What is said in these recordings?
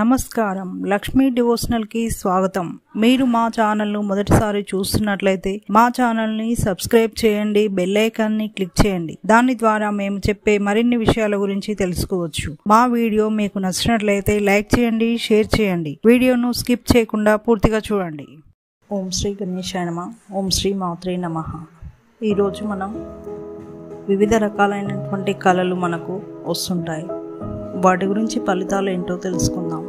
నమస్కారం లక్ష్మీ డివోషనల్ కి స్వాగతం మీరు మా ఛానల్ ను మొదటిసారి చూస్తున్నట్లయితే మా ఛానల్ ని సబ్స్క్రైబ్ చేయండి బెల్ ఐకాన్ ని క్లిక్ చేయండి దాని ద్వారా మేము చెప్పే మరిన్ని విషయాల గురించి తెలుసుకోవచ్చు మా వీడియో మీకు నచ్చినట్లయితే లైక్ చేయండి షేర్ చేయండి వీడియోను స్కిప్ చేయకుండా పూర్తిగా చూడండి ఓం శ్రీ గణేశాయ నమ ఓం శ్రీ మాత్రే నమ ఈరోజు మనం వివిధ రకాలైనటువంటి కళలు మనకు వస్తుంటాయి వాటి గురించి ఫలితాలు ఏంటో తెలుసుకుందాం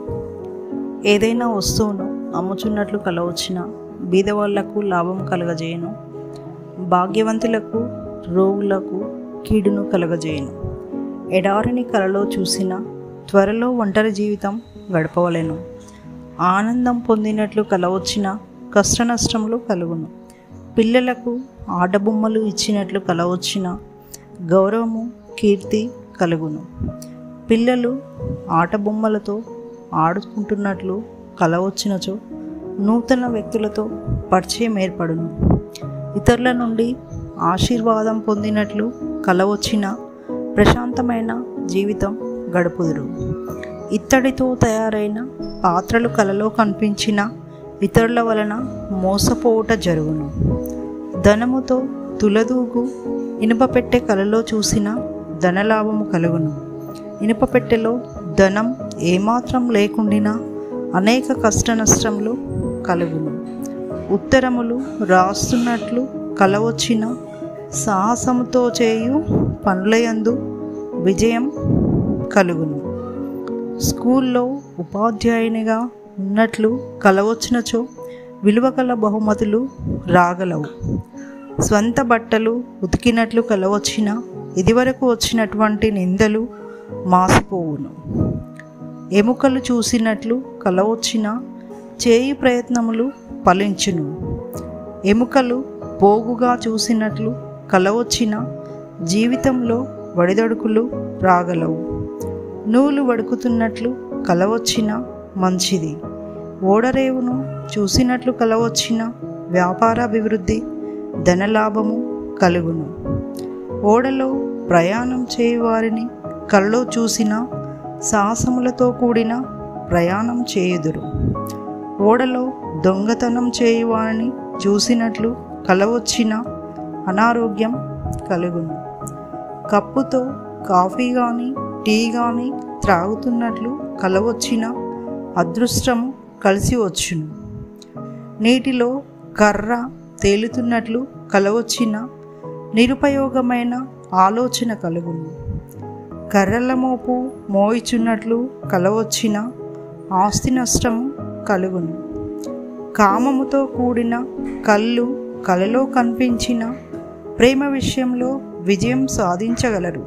ఏదైనా వస్తువును అమ్ముచున్నట్లు కల వచ్చిన బీదవాళ్లకు లాభం కలగజేయను భాగ్యవంతులకు రోగులకు కీడును కలగజేయను ఎడారిని కలలో చూసిన త్వరలో ఒంటరి జీవితం గడపవలెను ఆనందం పొందినట్లు కల వచ్చిన కష్ట నష్టములు కలుగును పిల్లలకు ఆటబొమ్మలు ఇచ్చినట్లు కల వచ్చిన గౌరవము కీర్తి కలుగును పిల్లలు ఆట బొమ్మలతో ఆడుకుంటున్నట్లు కల వచ్చినచో నూతన వ్యక్తులతో పరిచయం ఏర్పడును ఇతరుల నుండి ఆశీర్వాదం పొందినట్లు కల వచ్చిన ప్రశాంతమైన జీవితం గడుపుదురు ఇత్తడితో తయారైన పాత్రలు కలలో కనిపించిన ఇతరుల వలన మోసపోవుట జరుగును ధనముతో తులదూగు ఇనుప పెట్టె కలలో చూసిన ధనలాభము కలుగును ఇనుప పెట్టెలో ధనం ఏమాత్రం లేకుండినా అనేక కష్ట నష్టములు కలుగును ఉత్తరములు రాస్తున్నట్లు కలవచ్చిన సాహసముతో చేయు పనులయందు విజయం కలుగును స్కూల్లో ఉపాధ్యాయునిగా ఉన్నట్లు కలవచ్చినచో విలువగల బహుమతులు రాగలవు స్వంత బట్టలు ఉతికినట్లు కలవచ్చిన ఇదివరకు వచ్చినటువంటి నిందలు మాసిపోవును ఎముకలు చూసినట్లు కలవచ్చిన చేయి ప్రయత్నములు ఫలించును ఎముకలు పోగుగా చూసినట్లు కలవచ్చిన జీవితంలో వడిదడుకులు రాగలవు నూలు వడుకుతున్నట్లు కలవచ్చిన మంచిది ఓడరేవును చూసినట్లు కలవచ్చిన వ్యాపారాభివృద్ధి ధనలాభము కలుగును ఓడలో ప్రయాణం చేయువారిని కల్లో చూసిన సాహసములతో కూడిన ప్రయాణం చేయుదురు ఓడలో దొంగతనం చేయువారిని చూసినట్లు కలవచ్చిన అనారోగ్యం కలుగును కప్పుతో కాఫీ కానీ టీ కానీ త్రాగుతున్నట్లు కలవచ్చిన అదృష్టము కలిసి వచ్చును నీటిలో కర్ర తేలుతున్నట్లు కలవచ్చిన నిరుపయోగమైన ఆలోచన కలుగును కర్రల మోపు మోయిచున్నట్లు కలవచ్చిన ఆస్తి నష్టము కలుగును కామముతో కూడిన కళ్ళు కలలో కనిపించిన ప్రేమ విషయంలో విజయం సాధించగలరు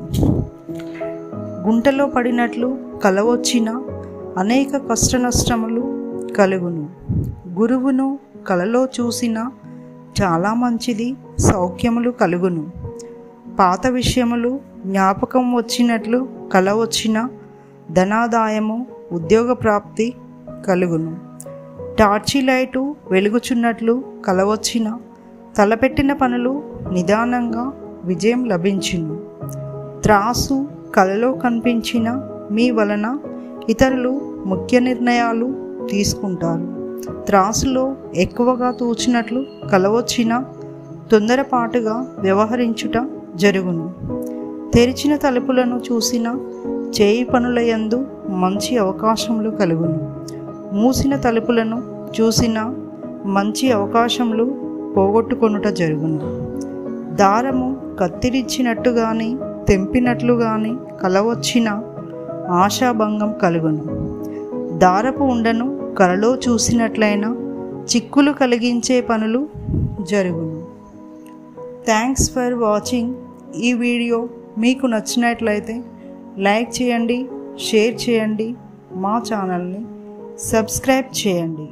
గుంటలో పడినట్లు కలవచ్చిన అనేక కష్ట నష్టములు కలుగును గురువును కలలో చూసిన చాలా మంచిది సౌఖ్యములు కలుగును పాత విషయములు జ్ఞాపకం వచ్చినట్లు కల వచ్చిన ధనాదాయము ఉద్యోగ ప్రాప్తి కలుగును టార్చి లైటు వెలుగుచున్నట్లు కలవచ్చిన తలపెట్టిన పనులు నిదానంగా విజయం లభించును త్రాసు కలలో కనిపించిన మీ వలన ఇతరులు ముఖ్య నిర్ణయాలు తీసుకుంటారు త్రాసులో ఎక్కువగా తూచినట్లు కలవచ్చిన తొందరపాటుగా వ్యవహరించుట జరుగును తెరిచిన తలుపులను చూసిన చేయి పనులయందు మంచి అవకాశములు కలుగును మూసిన తలుపులను చూసిన మంచి అవకాశములు పోగొట్టుకొనుట జరుగును దారము కత్తిరించినట్టు గాని తెంపినట్లు గాని కలవచ్చిన ఆశాభంగం కలుగును దారపు ఉండను కలలో చూసినట్లయినా చిక్కులు కలిగించే పనులు జరుగును థ్యాంక్స్ ఫర్ వాచింగ్ ఈ వీడియో మీకు నచ్చినట్లయితే లైక్ చేయండి షేర్ చేయండి మా ఛానల్ని సబ్స్క్రైబ్ చేయండి